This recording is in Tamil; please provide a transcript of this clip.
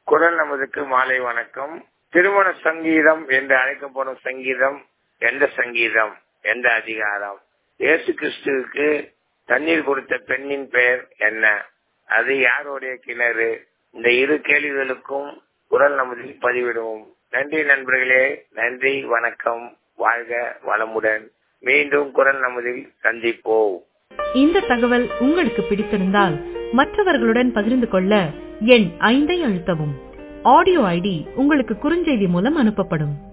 குரல் நமதுக்கு மாலை வணக்கம் திருமண சங்கீதம் என்று அழைக்கப்படும் சங்கீதம் எந்த சங்கீதம் எந்த அதிகாரம் இயேசு கிறிஸ்துவுக்கு தண்ணீர் கொடுத்த பெண்ணின் பெயர் என்ன அது யாருடைய கிணறு இந்த இரு கேள்விகளுக்கும் குரல் நமதில் பதிவிடுவோம் நன்றி நண்பர்களே நன்றி வணக்கம் வாழ்க வளமுடன் மீண்டும் குரல் நமதில் சந்திப்போம் இந்த தகவல் உங்களுக்கு பிடித்திருந்தால் மற்றவர்களுடன் பகிர்ந்து கொள்ள எண் ஐந்தை அழுத்தவும் ஆடியோ ஐடி உங்களுக்கு குறுஞ்செய்தி மூலம் அனுப்பப்படும்